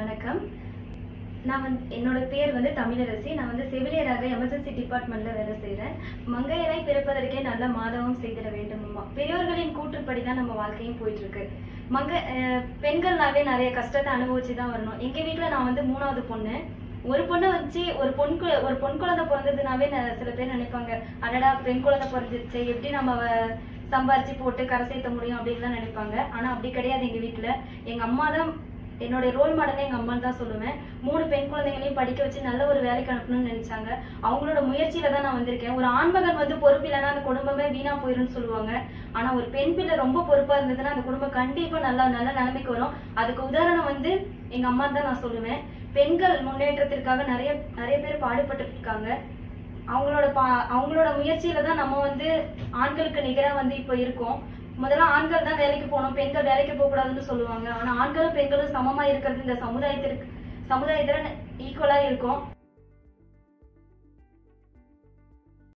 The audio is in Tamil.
வணக்கம் நான் வந்து என்னோட பேர் வந்து தமிழரசி நான் வந்து செவிலியராக எமர்ஜென்சி டிபார்ட்மெண்ட்ல வேலை செய்கிறேன் மங்கையராய் பிறப்பதற்கே நல்ல மாதவம் செய்திட வேண்டும் அம்மா பெரியோர்களின் கூற்றுப்படி தான் நம்ம வாழ்க்கையும் போயிட்டு இருக்கு மங்க அஹ், பெண்கள்னாவே நிறைய கஷ்டத்தை அனுபவிச்சு தான் வரணும் எங்க வீட்டில் நான் வந்து மூணாவது பொண்ணு ஒரு பொண்ணை வச்சு ஒரு பொன் கு- ஒரு பொன் குழந்தை பிறந்ததுனாவே ந- சில பேர் நினைப்பாங்க அடடா பெண் குழந்தை பிறந்துருச்சு எப்படி நம்ம அவ சம்பாரிச்சு போட்டு கரை சேர்த்த முடியும் அப்படின்லாம் நினைப்பாங்க ஆனா அப்படி கிடையாது எங்க வீட்ல எங்க அம்மா தான் என்னுடைய ரோல் மாடலே எங்க அம்மா தான் சொல்லுவேன் மூணு பெண் குழந்தைங்களையும் படிக்க வச்சு நல்ல ஒரு வேலைக்கு அனுப்பணும்னு நினைச்சாங்க அவங்களோட முயற்சியில தான் நான் வந்திருக்கேன் ஒரு ஆண்மகன் வந்து பொறுப்பு இல்லைன்னா அந்த குடும்பமே வீணா போயிரும்னு சொல்லுவாங்க ஆனா ஒரு பெண் பிள்ளை ரொம்ப பொறுப்பா இருந்ததுன்னா அந்த குடும்பம் கண்டிப்பா நல்லா நல்ல நிலைமைக்கு வரும் அதுக்கு உதாரணம் வந்து எங்க அம்மா தான் நான் சொல்லுவேன் பெண்கள் முன்னேற்றத்திற்காக நிறைய நிறைய பேர் பாடுபட்டு இருக்காங்க அவங்களோட பா அவங்களோட முயற்சியில தான் நம்ம வந்து ஆண்களுக்கு நிகரா வந்து இப்போ இருக்கோம் முதல்ல ஆண்கள் தான் வேலைக்கு போகணும் பெண்கள் வேலைக்கு போக கூடாதுன்னு சொல்லுவாங்க ஆனா ஆண்களும் பெண்களும் சமமா இருக்கிறது இந்த சமுதாயத்திற்கு சமுதாயத்துல ஈக்குவலா இருக்கும்